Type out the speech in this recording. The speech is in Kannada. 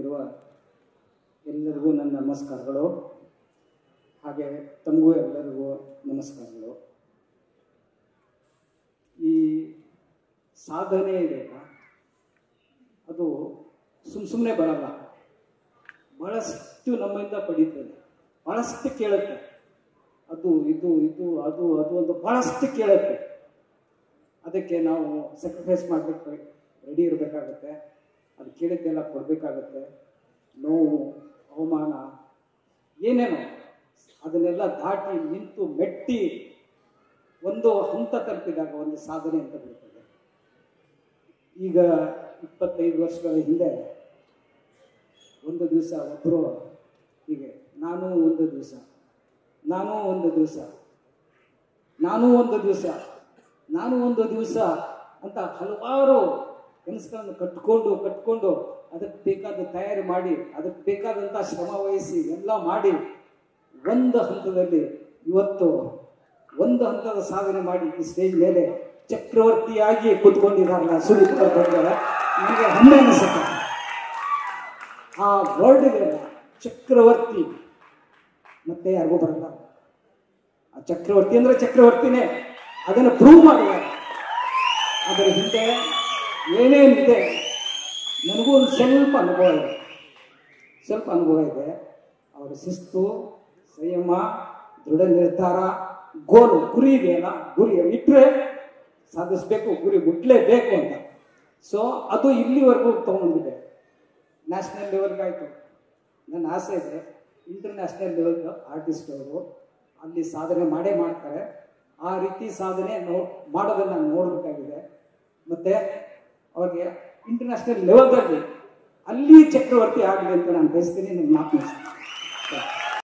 ಬಂದಿರುವ ಎಲ್ಲರಿಗೂ ನನ್ನ ನಮಸ್ಕಾರಗಳು ಹಾಗೆ ತಮಗೂ ಎಲ್ಲರಿಗೂ ನಮಸ್ಕಾರಗಳು ಈ ಸಾಧನೆ ಇದೆಯಲ್ಲ ಅದು ಸುಮ್ ಸುಮ್ಮನೆ ಬರಲ್ಲ ಬಹಳಷ್ಟು ನಮ್ಮಿಂದ ಪಡೀತದೆ ಬಹಳಷ್ಟು ಕೇಳುತ್ತೆ ಅದು ಇದು ಇದು ಅದು ಅದು ಅಂತ ಬಹಳಷ್ಟು ಕೇಳುತ್ತೆ ಅದಕ್ಕೆ ನಾವು ಸ್ಯಾಕ್ರಿಫೈಸ್ ಮಾಡಲಿಕ್ಕೆ ರೆಡಿ ಇರಬೇಕಾಗುತ್ತೆ ಅದು ಕೇಳಿದ್ದೆಲ್ಲ ಕೊಡಬೇಕಾಗತ್ತೆ ನೋವು ಅವಮಾನ ಏನೇನೋ ಅದನ್ನೆಲ್ಲ ದಾಟಿ ನಿಂತು ಮೆಟ್ಟಿ ಒಂದು ಹಂತ ತಲುಪಿದಾಗ ಒಂದು ಸಾಧನೆ ಅಂತ ಬರ್ತದೆ ಈಗ ಇಪ್ಪತ್ತೈದು ವರ್ಷಗಳ ಹಿಂದೆ ಒಂದು ದಿವಸ ಒಬ್ಬರು ಹೀಗೆ ನಾನು ಒಂದು ದಿವಸ ನಾನು ಒಂದು ದಿವಸ ನಾನು ಒಂದು ದಿವಸ ನಾನು ಒಂದು ದಿವಸ ಅಂತ ಹಲವಾರು ಕನಸುಗಳನ್ನು ಕಟ್ಕೊಂಡು ಕಟ್ಕೊಂಡು ಅದಕ್ಕೆ ಬೇಕಾದ ತಯಾರಿ ಮಾಡಿ ಅದಕ್ಕೆ ಬೇಕಾದಂಥ ಶ್ರಮ ವಹಿಸಿ ಎಲ್ಲ ಮಾಡಿ ಒಂದು ಹಂತದಲ್ಲಿ ಇವತ್ತು ಒಂದು ಹಂತದ ಸಾಧನೆ ಮಾಡಿ ಈ ಸ್ಟೇಜ್ ಮೇಲೆ ಚಕ್ರವರ್ತಿಯಾಗಿ ಕೂತ್ಕೊಂಡಿದ್ದಾರಲ್ಲ ಸುದೀಪ್ ಬರ್ತಾರೆ ನನಗೆ ಹೆಮ್ಮೆ ಅನಿಸುತ್ತೆ ಆ ವರ್ಡ್ ಇದೆಯಲ್ಲ ಚಕ್ರವರ್ತಿ ಮತ್ತೆ ಯಾರಿಗೂ ಬರಲ್ಲ ಆ ಚಕ್ರವರ್ತಿ ಅಂದ್ರೆ ಚಕ್ರವರ್ತಿನೇ ಅದನ್ನು ಪ್ರೂವ್ ಮಾಡಿದ್ದಾರೆ ಅದರ ಹಿಂದೆ ಏನೇನಿದೆ ನನಗೂ ಒಂದು ಸ್ವಲ್ಪ ಅನುಭವ ಇದೆ ಸ್ವಲ್ಪ ಅನುಭವ ಇದೆ ಅವರ ಶಿಸ್ತು ಸಂಯಮ ದೃಢ ನಿರ್ಧಾರ ಗೋಲು ಗುರಿ ಇದೆಯಲ್ಲ ಗುರಿ ಇಟ್ಟರೆ ಸಾಧಿಸ್ಬೇಕು ಗುರಿ ಮುಟ್ಲೇಬೇಕು ಅಂತ ಸೊ ಅದು ಇಲ್ಲಿವರೆಗೂ ತಗೊಂಡಿದೆ ನ್ಯಾಷನಲ್ ಲೆವೆಲ್ಗೆ ಆಯಿತು ನನ್ನ ಆಸೆ ಇದೆ ಇಂಟರ್ನ್ಯಾಷನಲ್ ಲೆವೆಲ್ ಆರ್ಟಿಸ್ಟ್ ಅವರು ಅಲ್ಲಿ ಸಾಧನೆ ಮಾಡೇ ಮಾಡ್ತಾರೆ ಆ ರೀತಿ ಸಾಧನೆ ನೋ ಮಾಡೋದನ್ನ ನಾನು ನೋಡಬೇಕಾಗಿದೆ ಮತ್ತೆ ಅವ್ರಿಗೆ ಇಂಟರ್ನ್ಯಾಷನಲ್ ಲೆವೆಲ್ದಲ್ಲಿ ಅಲ್ಲಿ ಚಕ್ರವರ್ತಿ ಆಗಲಿ ಅಂತ ನಾನು ಬಯಸ್ತೀನಿ ನನ್ನ ಮಾತು ಮುಗಿಸ್ತೀನಿ.